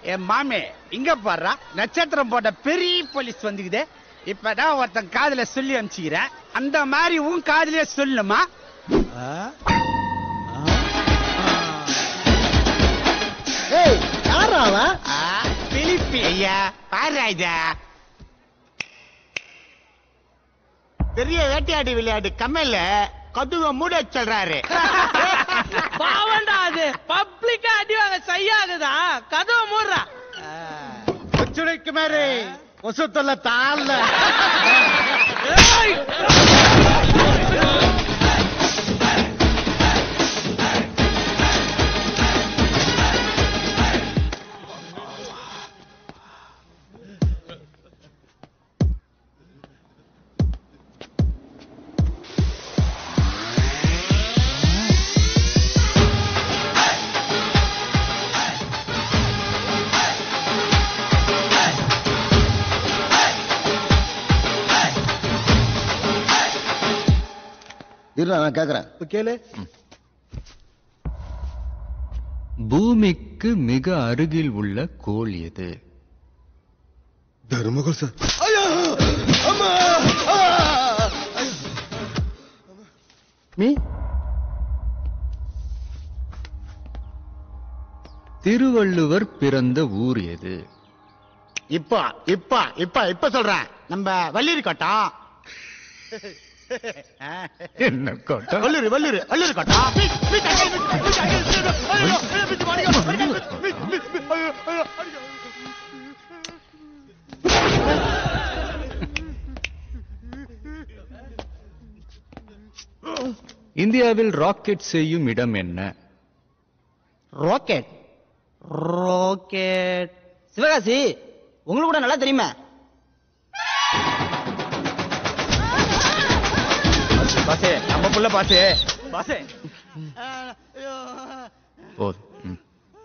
என் மாமே இங்க பாடுறா நட்சத்திரம் போட்ட பெரிய போலீஸ் வந்துக்குது இப்பதான் ஒருத்தன் காதுல சொல்லி அனுப்பிச்சுக்கிறேன் அந்த மாதிரி உன் காதுலயே சொல்லுமா ஏய் யாரா அவன் ஆ, பிலிப்பி ஐயா பாரு ஐயா பெரிய வேட்டையாடி விளையாட்டு கம்மல கதுவ மூட சொல்றாரு பாவண்டா அது பப்ளிக்கா அடி வாங்க செய்யாகுதா கதவை மூடுறா ஒச்சுடைக்கு மேரி கொசு தொல்லை தாழ்ல இரு நான் கேக்குறேன் கேளு பூமிக்கு மிக அருகில் உள்ள கோள் எது தர்மகோல் சார் மீ திருவள்ளுவர் பிறந்த ஊர் எது இப்ப இப்ப இப்ப இப்ப சொல்றேன் நம்ம வள்ளிரி கோட்டம் என்ன கோட்டம் வள்ளூர் வள்ளூர் வள்ளூர் கோட்டம் இந்தியாவில் ராக்கெட் செய்யும் இடம் என்ன ராக்கெட் ராக்கெட் சிவகாசி உங்களுக்கு கூட நல்லா தெரியுமே பாசே நம்ம புள்ள பாசே பாசே போதும் ம்.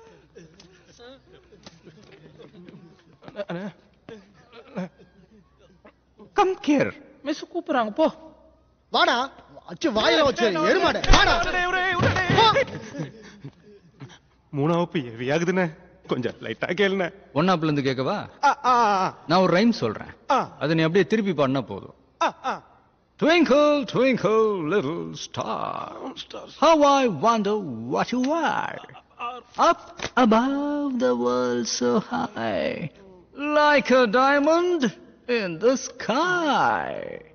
கம் கேர் மிஸ் கூப்பிடுறாங்க போ வாடா அச்சு வாயில வச்சு எருமாடு வாடா போ. மூணாவது ஹெவி ஆகுதுண்ணே கொஞ்சம் லைட்டா கேளுண்ணே ஒன்னாப்புல இருந்து கேட்கவா ஆ, ஆ, ஆ, நான் ஒரு ரைம் சொல்றேன் ஆ. அதை நீ அப்படியே திருப்பி பாடினா போதும் ஆ, ஆ. Twinkle, twinkle, little star, how I wonder what you are. Up above the world so high, like a diamond in the sky.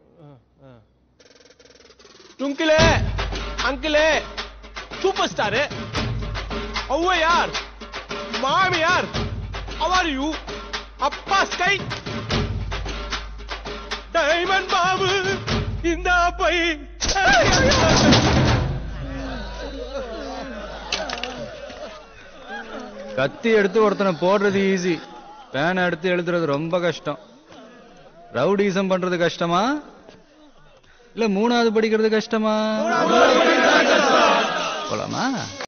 டுங்கிளே அங்கிளே சூப்பர் ஸ்டாரு ஔவையார் மாமியார் அவர் யூ அப்பா ஸ்கை டைமண்ட் பாபு இந்த பை கத்தி எடுத்து ஒருத்தனை போடுறது ஈஸி பேனை எடுத்து எழுதுறது ரொம்ப கஷ்டம் ரவுடிசம் பண்றது கஷ்டமா இல்ல மூணாவது படிக்கிறது கஷ்டமா போலாமா